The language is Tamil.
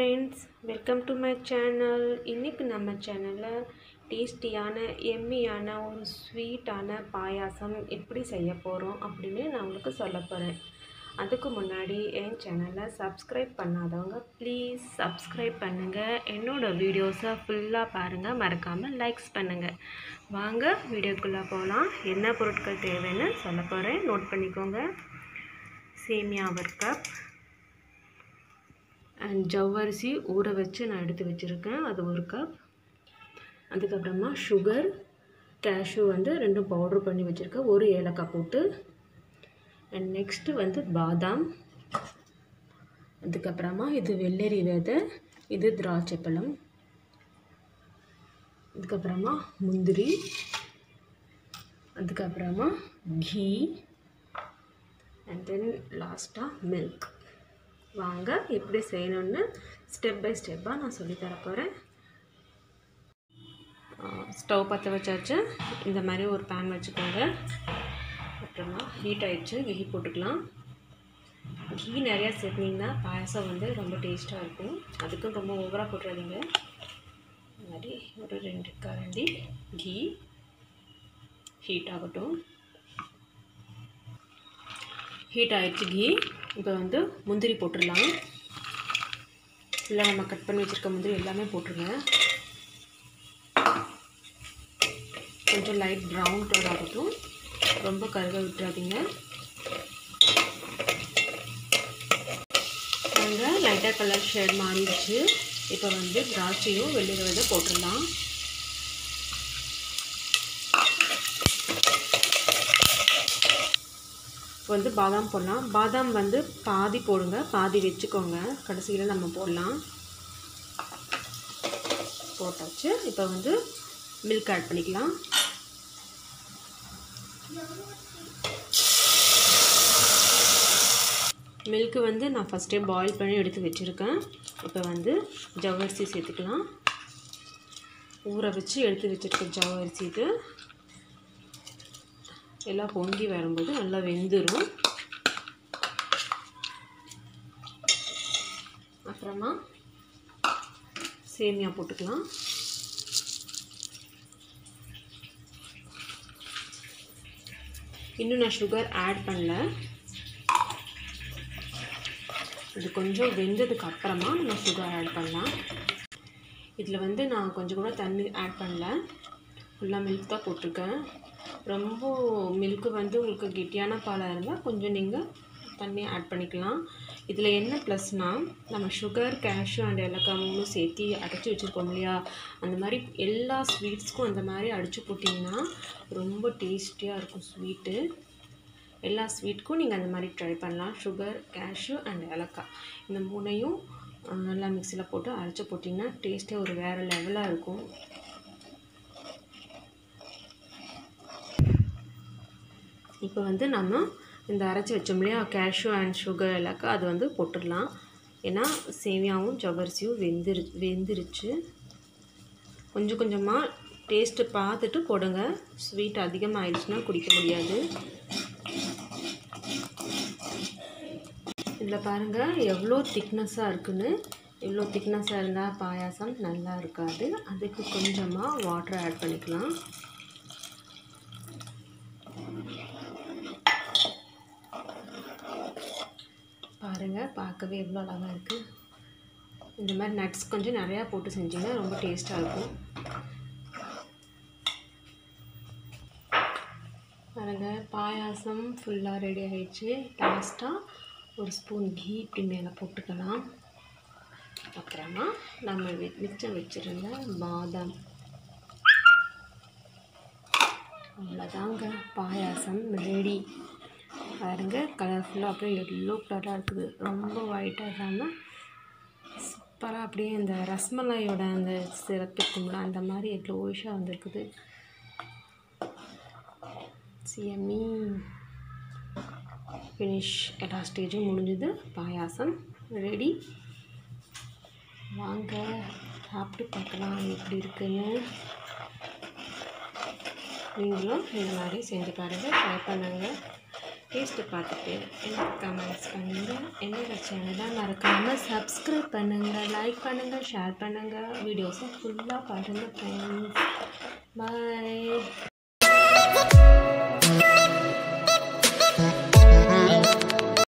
friends welcome to my channel இன்றைக்கி நம்ம சேனலில் டேஸ்டியான எம்மியான ஒரு ஸ்வீட்டான பாயாசம் எப்படி செய்ய போகிறோம் அப்படின்னு நான் உங்களுக்கு சொல்ல போகிறேன் அதுக்கு முன்னாடி என் சேனலை சப்ஸ்கிரைப் பண்ணாதவங்க ப்ளீஸ் சப்ஸ்கிரைப் பண்ணுங்கள் என்னோடய வீடியோஸை ஃபுல்லாக பாருங்கள் மறக்காமல் லைக்ஸ் பண்ணுங்கள் வாங்க வீடியோக்குள்ளே போகலாம் என்ன பொருட்கள் தேவைன்னு சொல்ல போகிறேன் நோட் பண்ணிக்கோங்க சேமியா ஒரு கப் அண்ட் ஜவ்வரிசி ஊற வச்சு நான் எடுத்து வச்சுருக்கேன் அது ஒரு கப் அதுக்கப்புறமா சுகர் கேஷ்யூ வந்து ரெண்டும் பவுட்ரு பண்ணி வச்சுருக்கேன் ஒரு ஏலக்காய் போட்டு அண்ட் நெக்ஸ்ட்டு வந்து பாதாம் அதுக்கப்புறமா இது வெள்ளரி விதை இது திராட்சை பழம் அதுக்கப்புறமா முந்திரி அதுக்கப்புறமா கீ அண்ட் தென் லாஸ்ட்டாக மில்க் வாங்க எப்படி செய்யணும்னு ஸ்டெப் பை ஸ்டெப்பாக நான் சொல்லித்தர போகிறேன் ஸ்டவ் பற்ற வச்சாச்சு இந்த மாதிரி ஒரு பேன் வச்சுக்கோங்க அப்புறமா ஹீட் ஆகிடுச்சு கீ போட்டுக்கலாம் கீ நிறையா சேர்த்திங்கன்னா பாயசம் வந்து ரொம்ப டேஸ்ட்டாக இருக்கும் அதுக்கும் ரொம்ப ஓவராக போட்டுறாதீங்க இந்த மாதிரி ஒரு ரெண்டு கரண்டி கீ ஹீட் ஆகட்டும் ஹீட் ஆகிடுச்சு கீ இப்போ வந்து முந்திரி போட்டுடலாம் இல்லை நம்ம கட் பண்ணி வச்சுருக்க முந்திரி எல்லாமே போட்டுருங்க கொஞ்சம் லைட் ப்ரௌன் கலர் ஆகட்டும் ரொம்ப கருக விட்டுறாதீங்க நாங்கள் லைட்டாக கலர் ஷேட் மாறிடுச்சு இப்போ வந்து திராட்சையும் வெள்ளி விதை போட்டுடலாம் இப்போ வந்து பாதாம் போடலாம் பாதாம் வந்து பாதி போடுங்க பாதி வச்சுக்கோங்க கடைசியில் நம்ம போடலாம் போட்டாச்சு இப்போ வந்து மில்க் ஆட் பண்ணிக்கலாம் மில்க்கு வந்து நான் ஃபஸ்ட்டே பாயில் பண்ணி எடுத்து வச்சுருக்கேன் இப்போ வந்து ஜவ்வரிசி சேர்த்துக்கலாம் ஊற வச்சு எடுத்து வச்சுருக்க ஜவ்வரிசி இது எல்லாம் பொங்கி வரும்போது நல்லா வெந்துடும் அப்புறமா சேமியா போட்டுக்கலாம் இன்னும் நான் சுகர் ஆட் பண்ணல இது கொஞ்சம் வெந்ததுக்கு அப்புறமா நம்ம சுகர் ஆட் பண்ணலாம் இதில் வந்து நான் கொஞ்சம் கூட தண்ணி ஆட் பண்ணல ஃபுல்லாக மில்க் தான் போட்டிருக்கேன் ரொம்ப மில்க்கு வந்து உங்களுக்கு கெட்டியான பாலாக இருந்தால் கொஞ்சம் நீங்கள் தண்ணி ஆட் பண்ணிக்கலாம் இதில் என்ன ப்ளஸ்னால் நம்ம சுகர் கேஷ்யூ அண்ட் ஏலக்காய் மூணு சேர்த்து அடைச்சி வச்சுருக்கோம் இல்லையா அந்த மாதிரி எல்லா ஸ்வீட்ஸ்க்கும் அந்த மாதிரி அடித்து போட்டிங்கன்னா ரொம்ப டேஸ்டியாக இருக்கும் ஸ்வீட்டு எல்லா ஸ்வீட்க்கும் நீங்கள் அந்த மாதிரி ட்ரை பண்ணலாம் சுகர் கேஷ்யூ அண்ட் ஏலக்காய் இந்த மூணையும் நல்லா மிக்சியில் போட்டு அரைச்சி போட்டிங்கன்னா டேஸ்ட்டே ஒரு வேறு லெவலாக இருக்கும் இப்போ வந்து நம்ம இந்த அரைச்சி வச்சோம் இல்லையா கேஷ்யூ அண்ட் சுகர் ஏலக்காய் அது வந்து போட்டுடலாம் ஏன்னா சேமியாவும் ஜவ்வரிசியும் வெந்துரு வெந்துருச்சு கொஞ்சம் கொஞ்சமாக டேஸ்ட்டு பார்த்துட்டு போடுங்க ஸ்வீட் அதிகமாக ஆயிடுச்சுன்னா குடிக்க முடியாது இதில் பாருங்கள் எவ்வளோ திக்னஸாக இருக்குன்னு இவ்வளோ திக்னஸாக இருந்தால் பாயாசம் நல்லா இருக்காது அதுக்கு கொஞ்சமாக வாட்டர் ஆட் பண்ணிக்கலாம் பாருங்கள் பார்க்கவே எவ்வளோ அழகாக இருக்குது இந்த மாதிரி நட்ஸ் கொஞ்சம் நிறையா போட்டு செஞ்சிங்கன்னா ரொம்ப டேஸ்ட்டாக இருக்கும் பாருங்கள் பாயாசம் ஃபுல்லாக ரெடி ஆகிடுச்சு லாஸ்ட்டாக ஒரு ஸ்பூன் கீ இப்படி மேலே போட்டுக்கலாம் அப்புறமா நம்ம மிச்சம் வச்சுருந்த பாதாம் அவ்வளோதாங்க பாயாசம் ரெடி பாருங்க கலர்ஃபுல்லாக அப்படியே எல்லோ கலராக இருக்குது ரொம்ப ஒயிட்டாக இல்லாமல் சூப்பராக அப்படியே இந்த ரஸ்மலாயோட அந்த சிறப்பு இருக்கும்ல அந்த மாதிரி எல்லோஷாக வந்திருக்குது சிஎம்இ ஃபினிஷ் எல்லா ஸ்டேஜும் முடிஞ்சது பாயாசம் ரெடி வாங்க சாப்பிட்டு பார்க்கலாம் எப்படி இருக்குன்னு நீங்களும் இந்த மாதிரி செஞ்சு பாருங்கள் ட்ரை பண்ணுங்கள் டேஸ்ட்டு பார்த்துட்டு எனக்கு கமெண்ட்ஸ் பண்ணுங்கள் என்னோட சேனலை மறக்காமல் சப்ஸ்கிரைப் பண்ணுங்கள் லைக் பண்ணுங்கள் ஷேர் பண்ணுங்கள் வீடியோஸை ஃபுல்லாக பாருங்கள் ஃப்ரெண்ட்ஸ் பாய்